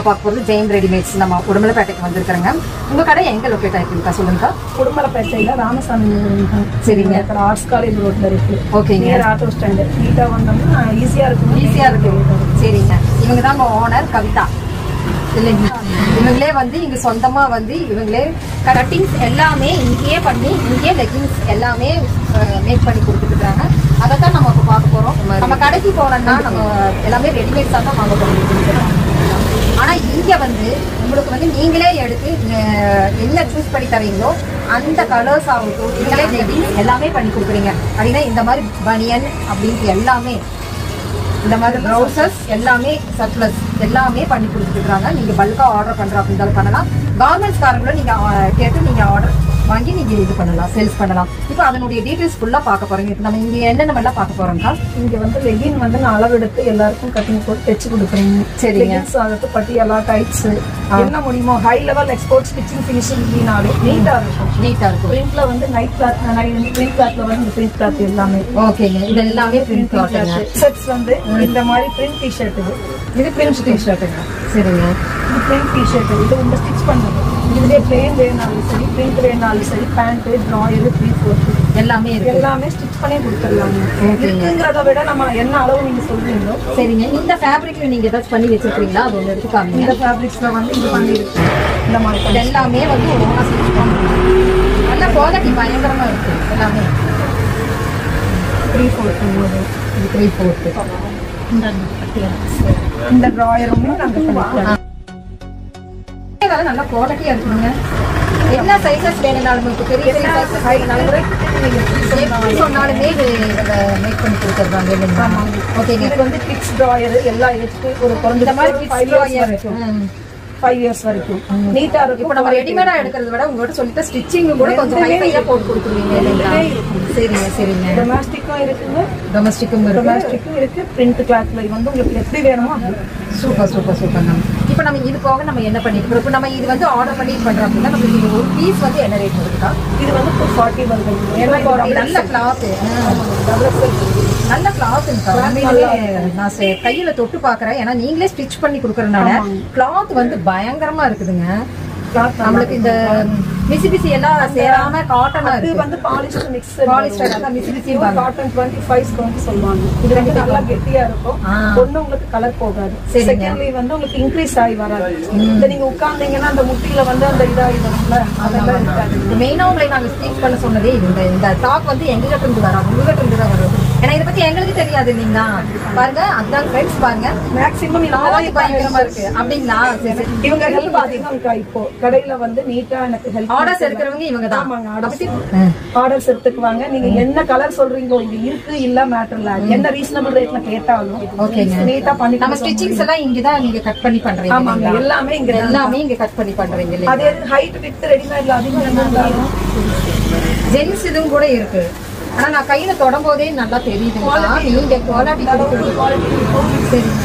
பார்க்க போகிறது ஜெயின் ரெடிமேட்ஸ் நம்ம உடம்புலப்பேட்டைக்கு வந்திருக்கிறோங்க உங்க கடை எங்க லொக்கேட் ஆயிருக்குங்கக்கா சொல்லுங்கக்கா குடும்பலப்பேட்டையில ராமசாமி சரிங்க. அப்புறம் ஆர்ட்ஸ் காலேஜ் ரோட்ல இருக்கு ஓகேங்க. நியர் ஆட்டோ ஸ்டாண்டு நீட்டா வந்தோம்னா ஈஸியா இருக்கும் ஈஸியா இருக்கு சரிங்க இவங்க தான் ஓனர் கவிதா இல்லைங்க இவங்களே வந்து இங்க சொந்தமா வந்து இவங்களே கட்டிங்ஸ் எல்லாமே இங்கேயே பண்ணி இங்கேயே லெகிங்ஸ் எல்லாமே மேக் பண்ணி கொடுத்துருக்காங்க அதை தான் நம்ம இப்போ பார்க்க போறோம் நம்ம கடைக்கு போனோம்னா நம்ம எல்லாமே ரெடிமேட்ஸாக தான் வாங்க போகிறோம் ஆனா இங்க வந்து உங்களுக்கு வந்து நீங்களே எடுத்து அஹ், என்ன சூஸ் பண்ணி தரீங்களோ அந்த கலர்ஸ் ஆகட்டும் நீங்களே லெகிங்ஸ் எல்லாமே பண்ணி கொடுக்குறீங்க அப்படின்னா இந்த மாதிரி பனியன் அப்படின்ட்டு எல்லாமே இந்த மாதிரி ப்ரௌசர்ஸ் எல்லாமே சர்ப்ளஸ் எல்லாமே பண்ணி கொடுத்துருக்காங்க நீங்க பல்கா ஆர்டர் பண்ற அப்படின்னாலும் பண்ணலாம் கார்மெண்ட்ஸ் காரங்களும் நீங்க ஆ, கேட்டு நீங்க ஆர்டர் வாங்கி நீங்க இது பண்ணலாம் சேல்ஸ் பண்ணலாம் இப்போ அதனுடைய டீடைல்ஸ் ஃபுல்லா பார்க்க போறோங்க இப்போ நம்ம இங்க என்னென்ன எல்லாம் பார்க்க போறோம்க்கா இங்க வந்து லெகின் வந்து நான் அளவெடுத்து எல்லாருக்கும் கட்டிங் போட்டு தைச்சு கொடுக்குறேங்க சரிங்க. லெகின்ஸ் ஆகட்டும் பட்டியாலா டைட்ஸ் என்ன முடியுமோ high level export stitching finishing இல்லைனாலும் நீட்டா இருக்கும் நீட்டா இருக்கும் பிரிண்ட்ல வந்து நைட் கிளாத் பிரிண்ட் கிளாத்ல வந்து பிரிண்ட் கிளாத் எல்லாமே ஓகேங்க இது எல்லாமே பிரிண்ட் கிளாத்துங்க செட்ஸ் வந்து இந்த மாதிரி பிரிண்ட் டிஷர்ட் இது இது பிரிண்ட் டிஷர்ட்டுங்க சரிங்க இது பிரிண்ட் டிஷர்ட் இது உங்க ஸ்டிச் பண்ணுறது இதுலேயே பிளேன் வேணாலும் சரி பிரிண்ட் வேணாலும் சரி பேண்ட் ட்ராயரு த்ரீ ஃபோர்த்து எல்லாமே இருக்கு எல்லாமே ஸ்டிச் பண்ணி கொடுத்துடலாங்க ஓகேங்க. இருக்குங்கிறத விட நம்ம என்ன அளவு நீங்க சொல்றீங்களோ சரிங்க இந்த ஃபேப்ரிக்ல நீங்க ஏதாச்சும் பண்ணி வச்சிருக்கீங்களா அது ஒன்று எடுத்து காமிங்க இந்த ஃபேப்ரிக்ஸ்ல வந்து இது பண்ணிருக்கு இந்த மாதிரி இது எல்லாமே வந்து ஓனா ஸ்டிச் பண்ணுறோம் நல்ல குவாலிட்டி பயங்கரமா இருக்கு எல்லாமே த்ரீ ஃபோர்த்து இது த்ரீ ஃபோர்த்து இந்த ட்ராயருமே நாங்கள் பண்ணிக்கலாம் அதெல்லாம் நல்ல குவாலிட்டியா இருக்குங்க என்ன சைஸஸ் வேணும்னாலும் இப்போ பெரிய பெரிய சைஸஸ் வேணும்னாலும் கூட எப்படி சொன்னாலுமே இது மேக் பண்ணி கொடுத்துருவாங்க இல்லைங்களா ஓகேங்க இது வந்து கிட்ஸ் ட்ராயர் எல்லா ஏஜ்க்கு ஒரு குறைஞ்ச இந்த மாதிரி ஃபைவ் கிட்ஸ் இயர்ஸ் வரைக்கும் ம். ஃபைவ் இயர்ஸ் வரைக்கும் நீட்டா இருக்கும் இப்போ நம்ம ரெடிமேடா எடுக்கிறத விட உங்ககிட்ட சொல்லிட்டு ஸ்டிச்சிங் கூட கொஞ்சம் ஹைஃபையா போட்டு கொடுக்குறீங்க இல்லைங்களா சரிங்க சரிங்க டொமேஸ்டிக்கும் இருக்குங்க டொமஸ்டிக்கும் இருக்கு டொமேஸ்டிக்கும் இருக்கு பிரிண்ட் கிளாத்ல வந்து உங்களுக்கு எப்படி வேணுமோ அப்படி சூப்பர் சூப்பர் சூப்பர் மேம் இப்போ நம்ம இது போக நம்ம என்ன பண்ணிட்டு இப்போ நம்ம இது வந்து ஆர்டர் பண்ணி பண்றோம் அப்படின்னா நமக்கு இது ஒரு பீஸ் வந்து என்ன ரேட் வருதுக்கா இது வந்து டூ ஃபார்ட்டி வருது ஏன்னா இது double நல்ல கிளாத் double XL. நல்ல கிளாத் நான் செ- கையில தொட்டு பாக்குறேன் ஏன்னா நீங்களே ஸ்டிச் பண்ணி கொடுக்கறதுனால கிளாத் வந்து பயங்கரமா இருக்குதுங்க Cloth நல்லா நம்மளுக்கு இந்த மிசி பிசி எல்லாம் சேராம காட்டனா இது இருக்கு வந்து பாலிஸ்டர் மிக்ஸ் பாலிஸ்டர் அதான் மிசி பிசி காட்டன் டுவெண்ட்டி ஃபைவ் வந்து சொல்லுவாங்க இது வந்து நல்லா கெட்டியா இருக்கும் ஆ. ஒண்ணு உங்களுக்கு கலர் போகாது சரிங்க. செகண்ட்லி வந்து உங்களுக்கு இன்க்ரீஸ் ஆகி வராது இந்த நீங்க உட்கார்ந்தீங்கன்னா அந்த முட்டியில வந்து அந்த இதாகி வரும்ல அதெல்லாம் இருக்காது மெயினா உங்களை நாங்க ஸ்பீக் பண்ண சொன்னதே இந்த இந்த டாக் வந்து எங்ககிட்ட இருந்து வரும் உங்ககிட்ட இருந்து தான் வரும் ஏன்னா இதை பத்தி எங்களுக்கு தெரியாது இல்லைங்களா பாருங்க அதான் ஃப்ரெண்ட்ஸ் பாருங்க மேக்ஸிமம் நாளாவது பயங்கரமா இருக்கு அப்படிங்களா சரி சரி இவங்க ஹெல்ப் அதிகம் இப்போ கடையில வந்து நீட்டா எனக்கு ஹெல்ப் ஆர்டர்ஸ் எடுக்கிறவங்க இவங்க தான் ஆமாங்க ஆர்டர்ஸ் ஆர்டர்ஸ் எடுத்துக்குவாங்க நீங்க என்ன கலர் சொல்றீங்களோ இது இருக்கு இல்ல மேட்டர் இல்ல என்ன ரீசனபிள் ரேட்ல கேட்டாலும் ஓகேங்க நீட்டா பண்ணி நம்ம ஸ்டிச்சிங்ஸ் எல்லாம் இங்க தான் நீங்க கட் பண்ணி பண்றீங்க ஆமாங்க இல்லைங்களா? எல்லாமே இங்க தான். எல்லாமே இங்க கட் பண்ணி பண்றீங்க இல்லையா அதே ஹைட் வித் ரெடிமேட்ல அதிகம் இருந்தாலும் ஜென்ஸ் இதுவும் கூட இருக்கு ஆனா நான் கையில தொடும் போதே நல்லா தெரியுதுங்களா நீங்க குவாலிட்டி சரிங்க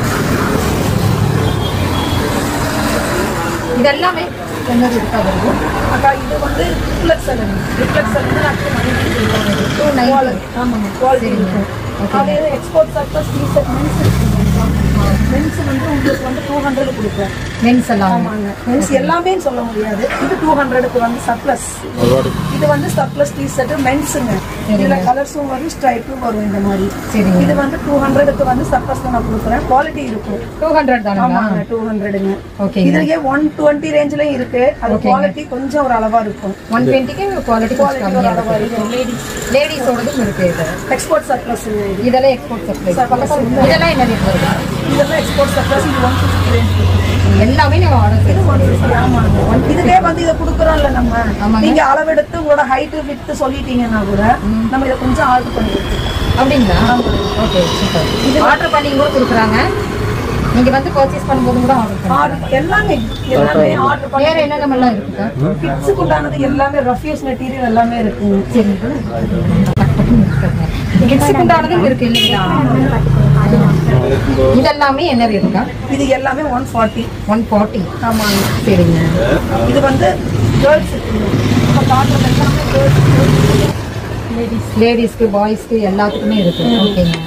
இது எல்லாமே என்ன இருக்கா வருது அக்கா இது வந்து ரிஃப்ளெக்ஷன் ரிஃப்ளெக்ஷன் வந்து நான் டூ நைன் ஆமாங்க குவாலிட்டி இருக்கும் அதே export surplus T set men's men's வந்து உங்களுக்கு வந்து டூ ஹண்ட்ரட் கொடுப்பேன் மென்ஸ் எல்லாம் ஆமாங்க மென்ஸ் எல்லாமே சொல்ல முடியாது இது டூ ஹண்ட்ரடுக்கு வந்து சர்ப்ளஸ் இது வந்து சர்ப்ளஸ் டி செட் மென்ஸுங்க இதுல கலர்ஸும் வரும் ஸ்ட்ரைப்பும் வரும் இந்த மாதிரி சரிங்க இது வந்து டூ ஹண்ட்ரடுக்கு வந்து சர்ப்ளஸ் நான் கொடுக்குறேன் குவாலிட்டி இருக்கும் டூ ஹண்ட்ரட் தானுங்களா ஆமாங்க டூ ஹண்ட்ரடுங்க ஓகேங்க இதுலயே ஒன் டுவெண்ட்டி ரேஞ்சிலயும் இருக்கு அது குவாலிட்டி கொஞ்சம் ஒரு அளவா இருக்கும் ஒன் டுவெண்ட்டிக்கு குவாலிட்டி கொஞ்சம் குவாலிட்டி ஒரு கம்மியா அளவா இருக்கு இருக்கும் லேடிஸ் லேடிஸோடதும் இருக்கு இது எக்ஸ்போர்ட் சர்ப்ளஸ் இது இதெல்லாம் எக்ஸ்போர்ட் சப்ளை இதெல்லாம் என்ன ரேட் வருது இதெல்லாம் எக்ஸ்போர்ட் சர்ப்ளஸ் இது ஒன் ஃபிஃப்டி ரேஞ்ச் எல்லாமே நீங்க ஆர்டர் செய்யணும் ஆமாங்க இதுவே வந்து இதை கொடுக்குறோம்ல நம்ம ஆமாங்க. நீங்க அளவெடுத்து உங்களோட ஹைட் வித்து சொல்லிட்டீங்கன்னா கூட நம்ம இதை கொஞ்சம் ஆல்டர் பண்ணி கொடுத்துருவோம் அப்படிங்களா ஓகே சூப்பர் இது ஆர்டர் பண்ணி கூட கொடுக்குறாங்க நீங்க வந்து பர்ச்சேஸ் பண்ணும்போது கூட ஆர்டர் பண்ணுங்க ஆர்டர் எல்லாமே எல்லாமே ஆர்டர் பண்ணி வேற என்னென்னலாம் இருக்குக்கா கிட்ஸுக்கு உண்டானது எல்லாமே ரஃபியஸ் மெட்டீரியல் எல்லாமே இருக்குங்க சரி கிட்ஸுக்கு உண்டானதும் இருக்கு இல்லைங்களா இதெல்லாமே என்ன ரேட்டுக்கா இது எல்லாமே ஒன் ஃபார்ட்டி ஒன் ஃபார்ட்டி ஆமாங்க சரிங்க இது வந்து கேர்ள்ஸ் இப்போ காட்டுறது எல்லாமே கேர்ள்ஸ் லேடிஸ் லேடிஸ்க்கு பாய்ஸ்க்கு எல்லாத்துக்குமே இருக்கு ஓகேங்க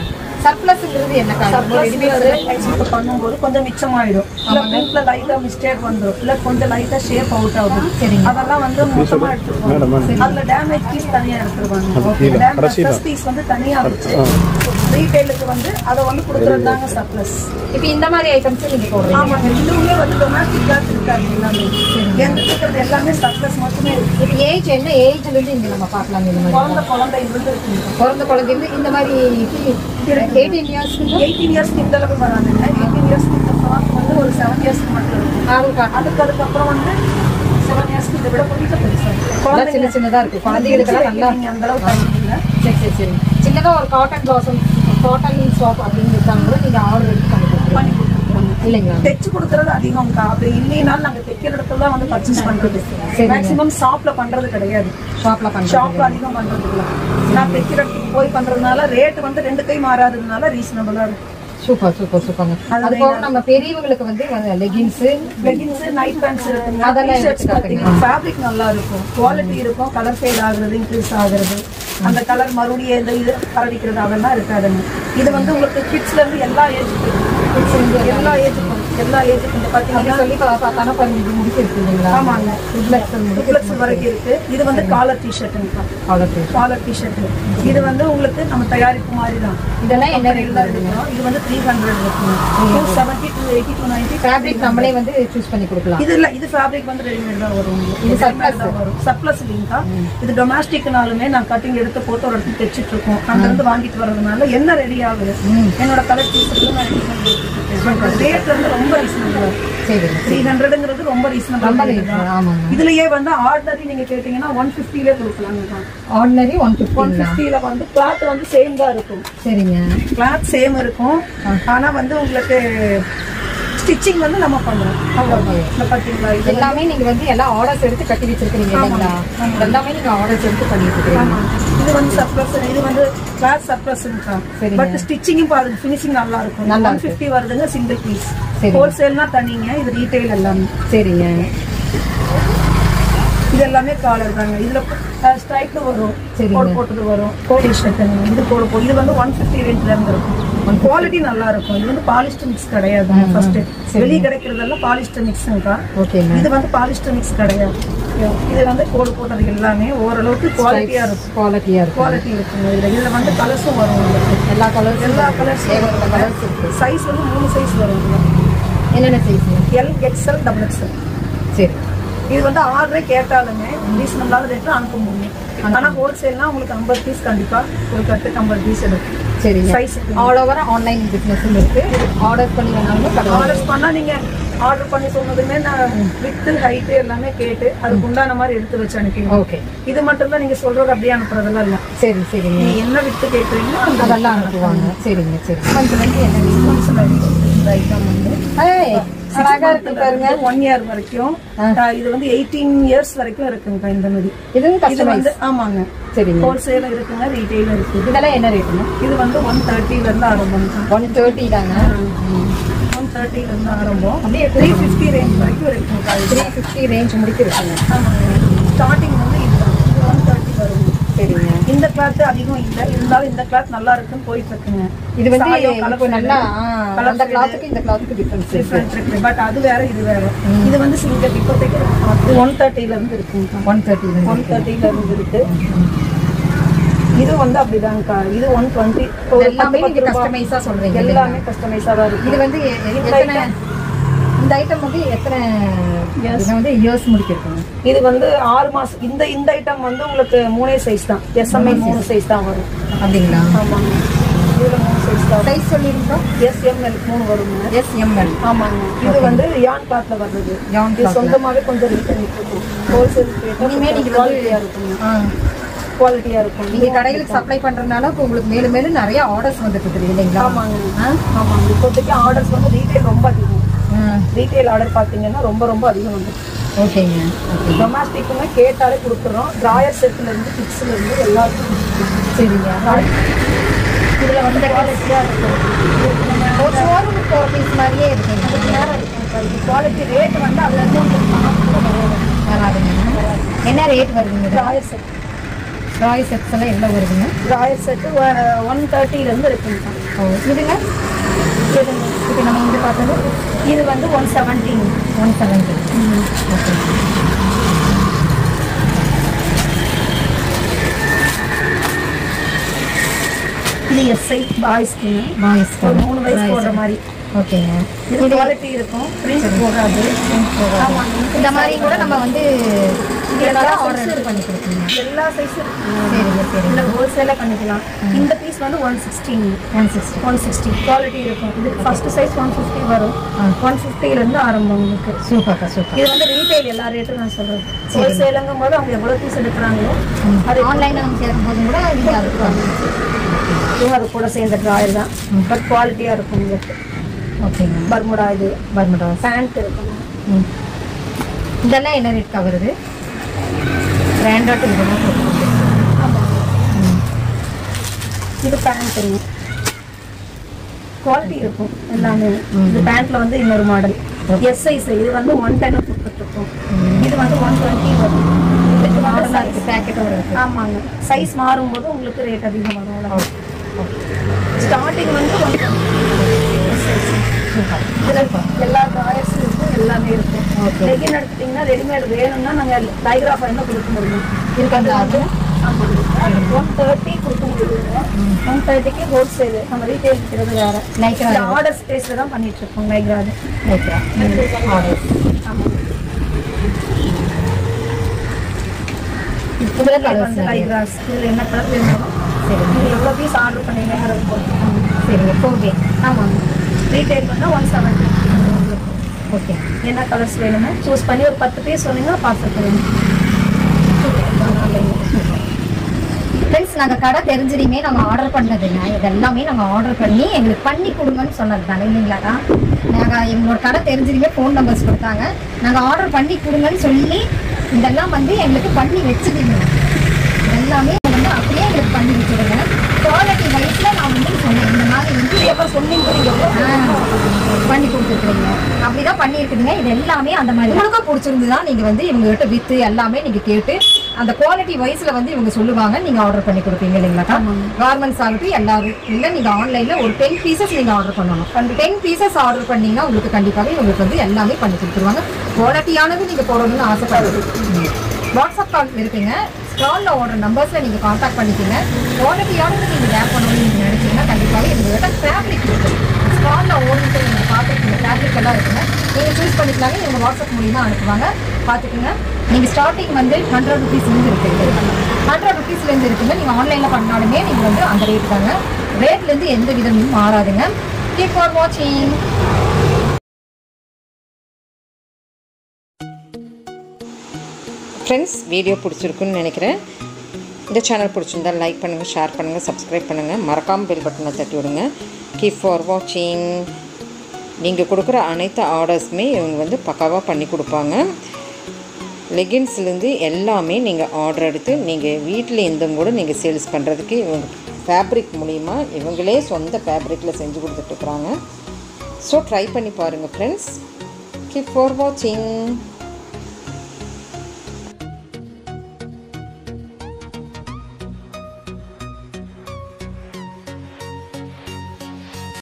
சர்ப்ளஸ்ங்கிறது என்ன காரணம் ரெடிமேட் எக்ஸ்போர்ட் பண்ணும்போது கொஞ்சம் மிச்சமாயிடும் இல்ல பிரிண்ட்ல லைட்டா மிஸ்டேக் வந்துடும் இல்ல கொஞ்சம் லைட்டா ஷேப் அவுட் ஆகும் சரிங்க. அதெல்லாம் வந்து மொத்தமா எடுத்துருவாங்க அதுல டேமேஜ் பீஸ் தனியா எடுத்துருவாங்க டேமேஜ் பீஸ் வந்து தனியா வச்சு ரீட்டைலுக்கு வந்து அதை வந்து கொடுக்கறது தாங்க சர்ப்ளஸ் இப்போ இந்த மாதிரி ஐட்டம்ஸ் நீங்க போடுறீங்க ஆமாங்க இதுவுமே வந்து டொமேட்டிக் கிளாத் இருக்காது எல்லாமே எங்க இருக்கிறது எல்லாமே சர்ப்ளஸ் மட்டுமே இருக்கு இப்போ ஏஜ் என்ன ஏஜ்ல இருந்து இங்க நம்ம பார்க்கலாம் இந்த மாதிரி குழந்தை குழந்தை இருந்து இருக்குங்க பிறந்த குழந்தைங்க இந்த மாதிரி எயிட்டீன் இயர்ஸ்க்கு எயிட்டீன் இயர்ஸ்க்கு இந்த அளவுக்கு வராதுங்க எயிட்டீன் இயர்ஸ்க்கு இந்த ஃப்ராக் வந்து ஒரு செவன் இயர்ஸ்க்கு மட்டும் இருக்கும் ஆர்வம் காட்டும் அதுக்கு அதுக்கப்புறம் வந்து செவன் இயர்ஸ்க்கு இதை விட கொஞ்சம் பெருசா இருக்கு நல்லா சின்ன சின்னதா இருக்கு குழந்தைகளுக்கெல்லாம் நல்லா நீங்க அந்த அளவுக்கு டைம் இல்லை சரி சரி சரி சின்னதா ஒரு காட்டன் ப்ளவுஸும் காட்டன் ஷாப் அப்படின்னு இருக்காங்க கூட நீங்க ஆர்டர் எடுத்து பண்ணி கொடுத்துருங்க பண்ணி கொடுத்துருக்காங்க இல்லைங்களா தைச்சு கொடுக்கறது அதிகம் அப்படி இல்லைனாலும் நாங்க தைக்கிற இடத்துல தான் வந்து பர்ச்சேஸ் பண்றது மேக்ஸிமம் ஷாப்ல பண்றது கிடையாது ஷாப்ல பண்றோம் ஷாப்ல அதிகம் பண்றது இல்ல நான் தைக்கிற இடத்துக்கு போய் பண்றதுனால ரேட் வந்து ரெண்டு கை மாறாததுனால ரீசனபிளா இருக்கும் சூப்பர் சூப்பர் சூப்பர்ங்க அது போக நம்ம பெரியவங்களுக்கு வந்து லெகின்ஸ் லெகின்ஸ் நைட் பேண்ட்ஸ் இருக்குங்க அதெல்லாம் ஷர்ட்ஸ் பார்த்தீங்கன்னா ஃபேப்ரிக் நல்லா இருக்கும் குவாலிட்டி இருக்கும் கலர் ஃபேட் ஆகுறது இன்க்ரீஸ் ஆகுறது அந்த கலர் மறுபடியும் இந்த இது பரடிக்கிறது அதெல்லாம் இருக்காதுங்க இது வந்து உங்களுக்கு கிட்ஸ்ல இருந்து எல்லா ஏஜுக்கும் எல்லா ஏஜுக்கும் எல்லா ஏஜுக்கும் இந்த பார்த்தீங்கன்னா சொல்லி பார்த்தானா பாருங்க இது முடிச்சு இருக்கு இல்லைங்களா ஆமாங்க ட்ரிப்ளெக்ஸ் வரைக்கும் இருக்கு இது வந்து காலர் டிஷர்ட்டுங்க அவ்வளோ காலர் டிஷர்ட் இது வந்து உங்களுக்கு நம்ம தயாரிப்பு மாதிரி தான் இதெல்லாம் என்ன ரேட் எல்லாம் எடுக்கிறோம் இது வந்து த்ரீ ஹண்ட்ரட் இருக்குங்க two seventy two eighty two ninety fabric நம்மளே வந்து சூஸ் பண்ணி கொடுக்கலாம் இது இல்ல இது ஃபேப்ரிக் வந்து ரெடிமேட் தான் வரும் உங்களுக்கு. இது Readymade தான் வரும் சர்ப்ளஸ் இல்லைங்கக்கா இது டொமேஸ்டிக்னாலுமே நான் கட்டிங் எடுத்து போட்டு ஒரு இடத்துக்கு தைச்சிட்டு இருக்கோம் அங்க இருந்து வாங்கிட்டு வர்றதுனால என்ன ரெடி ஆகுது என்னோட கலர் பீஸ் நான் ரெடி பண்ணி ரேட் வந்து ரொம்ப ரீசனபிளா சரிங்க த்ரீ ஹண்ட்ரட்ங்கிறது ரொம்ப ரொம்ப ரீசனபிள் reasonable, ஆமாங்க இதுலயே வந்து ஆர்டினரி நீங்க கேட்டீங்கன்னா ஒன் ஃபிஃப்டிலே கொடுக்கலாங்க ஆர்டினரி ஒன் ஒன் ஃபிஃப்டிங்களா ஃபிஃப்டில வந்து கிளாத் வந்து சேம் தான் இருக்கும் சரிங்க கிளாத் சேம் இருக்கும் ஆனா வந்து உங்களுக்கு ஸ்டிச்சிங் வந்து நம்ம பண்றோம் அவ்வளவுதான் இந்த பாத்தீங்களா இது எல்லாமே நீங்க வந்து எல்லாம் ஆர்டர்ஸ் எடுத்து கட்டி வச்சிருக்கீங்க இல்லைங்களா எல்லாமே நீங்க ஆர்டர்ஸ் எடுத்து பண்ணிட்டு இருக்கீங்க ஆமா. இது வந்து சர்ப்ளஸ் இது வந்து கிளாஸ் சர்ப்ளஸ்ன்றா சரிங்க. பட் ஸ்டிச்சிங்கும் பாருங்க ஃபினிஷிங் நல்லா இருக்கும் நல்லா ஒன் ஃபிஃப்டி வருதுங்க சிங்கிள் பீஸ் சரி. ஹோல்சேல்னா தனிங்க இது ரீட்டைல் எல்லாமே சரிங்க இது எல்லாமே காலர் தாங்க இதுல ஸ்ட்ரைப்ல வரும் சரிங்க. கோட் போட்டது வரும் கோட் ஷர்ட்டுங்க இது கோட் போ இது வந்து ஒன் ஃபிஃப்டி ரேஞ்ச்ல இருந்து இருக்கும் குவாலிட்டி நல்லா இருக்கும் இது வந்து பாலிஸ்டர் மிக்ஸ் கிடையாது ஃபர்ஸ்ட் வெளியே கிடைக்கிறதெல்லாம் பாலிஸ்டர் மிக்ஸ்ங்கக்கா ஓகேங்க இது வந்து பாலிஸ்டர் மிக்ஸ் கிடையாது இது வந்து கோடு போட்டது எல்லாமே ஓரளவுக்கு குவாலிட்டியா இருக்கும் குவாலிட்டியா இருக்கும் குவாலிட்டி இருக்குங்க இதுல இதுல வந்து கலர்ஸும் வரும் உங்களுக்கு எல்லா கலர்ஸ் எல்லா கலர்ஸ் ஏகப்பட்ட கலர்ஸ் இருக்கு சைஸ் வந்து மூணு சைஸ் வரும் என்னென்ன size L XL double XL சரி இது வந்து ஆர்டரே கேட்டாலுமே ரீசனபிளான ரேட்ல அனுப்ப முடியும் ஆனா ஹோல்சேல்னா உங்களுக்கு ஐம்பது பீஸ் கண்டிப்பா ஒரு கட்டுக்கு ஐம்பது பீஸ் எடுக்கும் சரிங்க சைஸ் ஆல் ஓவர் ஆன்லைன் பிசினஸும் இருக்கு ஆர்டர் பண்ணி வேணாலும் கடவுள் ஆர்டர்ஸ் பண்ணா நீங்க ஆர்டர் பண்ணி சொன்னதுமே நான் வித்து ஹைட்டு எல்லாமே கேட்டு அதுக்கு உண்டான மாதிரி எடுத்து வச்சு அனுப்பிடுவோம் ஓகே இது மட்டும் தான் நீங்க சொல்றது அப்படியே அனுப்புறதெல்லாம் இல்ல சரி சரிங்க நீங்க என்ன வித்து கேட்குறீங்களோ அந்த அதெல்லாம் அனுப்புவாங்க சரிங்க சரி கொஞ்சம் வந்து என்ன இந்த ஐட்டம் வந்து ஏய், அழகா இருக்கு பாருங்க ஒன் இயர் வரைக்கும் ஆஹ் இது வந்து எயிட்டீன் இயர்ஸ் வரைக்கும் இருக்குங்க இந்த மாதிரி இதுவும் இது கஸ்டமைஸ் வந்து ஆமாங்க சரிங்க ஹோல்சேல இருக்குங்க ரீட்டைல இருக்கு இதெல்லாம் என்ன ரேட்டுங்க இது வந்து ஒன் தேர்ட்டில இருந்து ஆரம்பம் ஒன் தேர்ட்டி தாங்க ஒன் தேர்ட்டில இருந்து ஆரம்பம் அப்படியே த்ரீ ஃபிஃப்டி ரேஞ்ச் வரைக்கும் இருக்குங்க த்ரீ ஃபிஃப்டி ரேஞ்ச் முடிக்கிறதுங்க ஆமாங்க ஸ்டார்டிங் வந்து இதுதான் ஒன் தேர்ட்டி வரும் சரிங்க இந்த கிளாத் அதிகம் இல்ல இருந்தாலும் இந்த கிளாத் நல்லா இருக்குன்னு போயிட்டு இருக்குங்க இது வந்து சாயம், colour இப்போ fade, நல்லா ஆ, colour அந்த fade. கிளாத்துக்கு இந்த கிளாத்துக்கு டிஃபரன்ஸ் இருக்கு டிஃப்ரெண்ட் இருக்கு பட் அது வேற இது வேற இது வந்து சிங்கிள் இப்போதைக்கு ஒன் தேர்ட்டில இருந்து இருக்குங்க ஒன் தேர்ட்டி ஒன் தேர்ட்டில இருந்து இருக்கு இது வந்து அப்படிதான்க்கா இது ஒன் டுவெண்ட்டி எல்லாமே நீங்க கஸ்டமைஸா சொல்றீங்க எல்லாமே கஸ்டமைஸா தான் இருக்கு இது வந்து எ- எ- எத்தனை இந்த ஐட்டம் வந்து எத்தனை இது வந்து இயர்ஸ் முடிக்கிருக்குங்க இது வந்து ஆறு மாசம் இந்த இந்த ஐட்டம் வந்து உங்களுக்கு மூணே சைஸ் தான் எஸ்எம்ஐ மூணு சைஸ் தான் வரும் அப்படிங்களா ஆமாங்க இதுல மூணு சைஸ் தான் சைஸ் சொல்லிருக்கோம் எஸ்எம்எல் மூணு வருங்க எஸ்எம்எல் ஆமாங்க இது வந்து யான் கிளாத்ல வர்றது Yarn இது சொந்தமாவே கொஞ்சம் ரேட் பண்ணிட்டு இருக்கோம் ஹோல்சேல் இனிமே நீங்க வந்து- குவாலிட்டியா இருக்குங்க ஆ குவாலிட்டியா இருக்கும் நீங்க கடைகளுக்கு சப்ளை பண்றதுனால இப்போ உங்களுக்கு மேலும் மேலும் நிறைய ஆர்டர்ஸ் வந்துட்டு இருக்குது இல்லைங்களா ஆமாங்க ஆ? ஆமாங்க இப்போதைக்கு ஆர்டர்ஸ் வந்து ரீட்டைல் ரொம்ப அதிகம் ஆ, ரீட்டைல் ஆர்டர் பார்த்தீங்கன்னா ரொம்ப ரொம்ப அதிகம் வந்து ஓகேங்க ஓகே டொமேஸ்டிக்குமே கேட்டாலே கொடுக்குறோம் ட்ராயர் செட்ல இருந்து கிட்ஸ்ல இருந்து எல்லாத்துக்கும் சரிங்க இதுல வந்து குவாலிட்டியா இருக்கும் ஒரு ஷோரூம் ஃபோர் பீஸ் மாதிரியே இருக்குங்க குவாலிட்டி ரேட் வந்து அதுல இருந்து உங்களுக்கு பணம் கூட வராது. வராதுங்க என்ன ரேட் வருதுங்க இது? ட்ராயர் செட் ராய் செட்ஸ் எல்லாம் எவ்வளோ வருதுங்க ராயல் செட்டு ஒன் தேர்ட்டிலேருந்து இருக்குங்க ஓ இதுங்க இதுங்க. இப்போ நம்ம இங்கே பார்த்தது இது வந்து one seventeen one seventy okay இது எஸ்ஐ பாய்ஸ்க்குங்க பாய்ஸ் ஒரு மூணு வயசு போடுற மாதிரி ஓகேங்க இது குவாலிட்டி இருக்கும் பிரிண்ட் போகாது ஆமாங்க. இந்த மாதிரி கூட நம்ம வந்து எல்லா இதெல்லாம் size ஆர்டர் இருக்கு. பண்ணி கொடுப்பீங்க எல்லா சைஸும் சரிங்க சரிங்க இல்லை ஹோல்சேலாக பண்ணிக்கலாம் இந்த பீஸ் வந்து one sixteen one sixty one sixty quality இருக்கும் இது ஃபர்ஸ்ட் சைஸ் ஒன் ஃபிஃப்டி வரும் ஒன் ஃபிஃப்டிலேருந்து ஆரம்பம் உங்களுக்கு சூப்பர்க்கா சூப்பர் இது வந்து ரீட்டைல் எல்லா ரேட்டும் நான் சொல்கிறேன் ஹோல்சேலுங்கும் போது அவங்க எவ்வளோ பீஸ் எடுக்கிறாங்களோ அது ஆன்லைனில் நம்ம சேர்க்கும் போது கூட நீங்கள் அதுக்கு இதுவும் அது கூட சேர்ந்த ட்ராயர் தான் பட் குவாலிட்டியாக இருக்கும் உங்களுக்கு ஓகேங்க பர்முடா இது பர்மடா பேண்ட் இருக்கும் ம் இதெல்லாம் என்ன ரேட் வருது பிராண்டட் இதெல்லாம் கொடுக்குறது இது பேண்ட்டுங்க குவாலிட்டி இருக்கும் எல்லாமே இது பேண்ட்ல வந்து இன்னொரு மாடல் எஸ் சைஸ் இது வந்து ஒன் டென் கொடுத்துருக்கோம் இது வந்து ஒன் டுவெண்ட்டி வரும் இதுக்கு வந்து மாடலாக size- இருக்குது பேக்கெட்டோட இருக்குது ஆமாங்க சைஸ் மாறும்போது உங்களுக்கு ரேட் அதிகம் வரும் ஸ்டார்டிங் வந்து ஒன் சூப்பர் இதுல எல்லா ட்ராயர்ஸும் இருக்கும் எல்லாமே இருக்கும் Okay. லெகின் எடுத்துட்டீங்கன்னா ரெடிமேட் வேணும்னா நாங்கள் டைகிராஃப் இருந்தால் கொடுக்க முடியும் இருக்குங்களா அது ஒன் தேர்ட்டி கொடுக்க முடியுங்க ஒன் தேர்ட்டிக்கு ஹோல்சேல் நம்ம ரீட்டைல் விற்கிறது வேற லைக்ரா இந்த ஆர்டர் ஸ்பேஸில் தான் பண்ணிட்டு இருக்கோம் லைக்ரா அது லைக்ரா ஆர்டர் ஆமாம் இதில் இது கலர்ஸ் வந்து லைக்ராஸ் இதில் என்ன கலர் வேணும் சரிங்க இது எவ்வளோ பீஸ் ஆர்டர் பண்ணீங்கிறது போட்டு சரிங்க ஃபோர் டே ஆமாங்க ரீட்டைல் வந்து ஒன் செவன்ட்டி ஓகே என்ன கலர்ஸ் வேணுமோ சூஸ் பண்ணி ஒரு பத்து பீஸ் சொன்னீங்கன்னா பார்சல் பண்ணுங்க ஃப்ரெண்ட்ஸ் நாங்கள் கடை தெரிஞ்சிருமே நம்ம ஆர்டர் பண்ணதுங்க இது எல்லாமே நாங்கள் ஆர்டர் பண்ணி எங்களுக்கு பண்ணி கொடுங்கன்னு சொன்னது தானே இல்லைங்களாக்கா நாங்கள் எங்களோட கடை தெரிஞ்சிருமே ஃபோன் நம்பர்ஸ் கொடுத்தாங்க நாங்கள் ஆர்டர் பண்ணி கொடுங்கன்னு சொல்லி இதெல்லாம் வந்து எங்களுக்கு பண்ணி வச்சுருங்க எல்லாமே வந்து அப்படியே எங்களுக்கு பண்ணி வச்சுருங்க குவாலிட்டி வைஸில் நான் வந்து சொன்னேன் இந்த மாதிரி வந்து எப்போ சொன்னீங்க நீங்க எவ்வளோ ஆ, பண்ணி கொடுத்துருக்குறீங்க அப்படிதான் பண்ணியிருக்குதுங்க இது எல்லாமே அந்த மாதிரி உங்களுக்கும் பிடிச்சிருந்துதா நீங்க வந்து இவங்க கிட்ட வித்து எல்லாமே நீங்க கேட்டு அந்த குவாலிட்டி வைஸ்ல வந்து இவங்க சொல்லுவாங்க நீங்க ஆர்டர் பண்ணி கொடுப்பீங்க இல்லைங்களாக்கா கார்மெண்ட்ஸ் ஆகட்டும் எல்லாரும் இல்ல நீங்க ஆன்லைன்ல ஒரு டென் பீசஸ் நீங்க ஆர்டர் பண்ணணும் டென் பீசஸ் ஆர்டர் பண்ணீங்கன்னா உங்களுக்கு கண்டிப்பாக உங்களுக்கு வந்து எல்லாமே பண்ணி கொடுத்துருவாங்க குவாலிட்டியானது நீங்க போடணும்னு ஆசைப்படுறது வாட்ஸ்அப் கால் இருக்குங்க ஸ்டாலில் ஓடுற நம்பர்ஸில் நீங்கள் காண்டாக்ட் பண்ணிக்கோங்க குவாலிட்டியானது நீங்கள் வேர் பண்ணணும்னு நீங்கள் நினச்சிங்கன்னா கண்டிப்பாக எங்கள்கிட்ட ஃபேப்ரிக் இருக்குது ஸ்டாலில் ஓடுறது நீங்கள் பார்த்துருக்கீங்க ஃபேப்ரிக் எல்லாம் இருக்குங்க நீங்கள் சூஸ் பண்ணிக்கலாங்க நீங்கள் வாட்ஸ்அப் மூலியமா அனுப்புவாங்க பார்த்துக்குங்க நீங்கள் ஸ்டார்டிங் வந்து ஹண்ட்ரட் ருபீஸ்லேருந்து இருக்குது ஹண்ட்ரட் ருபீஸ்லேருந்து இருக்குங்க நீங்கள் ஆன்லைனில் பண்ணாலுமே நீங்கள் வந்து அந்த ரேட் தாங்க ரேட்லேருந்து எந்த விதமும் மாறாதுங்க கீப் ஃபார் வாட்சிங் ஃப்ரெண்ட்ஸ் வீடியோ பிடிச்சிருக்குன்னு நினைக்கிறேன் இந்த சேனல் பிடிச்சிருந்தா லைக் பண்ணுங்கள் ஷேர் பண்ணுங்கள் சப்ஸ்கிரைப் பண்ணுங்கள் மறக்காமல் பெல் பட்டனை தட்டி விடுங்க கீப் ஃபார் வாட்சிங் நீங்கள் கொடுக்குற அனைத்து ஆர்டர்ஸுமே இவங்க வந்து பக்காவாக பண்ணி கொடுப்பாங்க லெகின்ஸ்லேருந்து எல்லாமே நீங்கள் ஆர்டர் எடுத்து நீங்கள் வீட்டில் இருந்தும் கூட நீங்கள் சேல்ஸ் பண்ணுறதுக்கு இவங்க ஃபேப்ரிக் மூலிமா இவங்களே சொந்த ஃபேப்ரிக்கில் செஞ்சு கொடுத்துட்ருக்குறாங்க ஸோ ட்ரை பண்ணி பாருங்கள் ஃப்ரெண்ட்ஸ் கீப் ஃபார் வாட்சிங்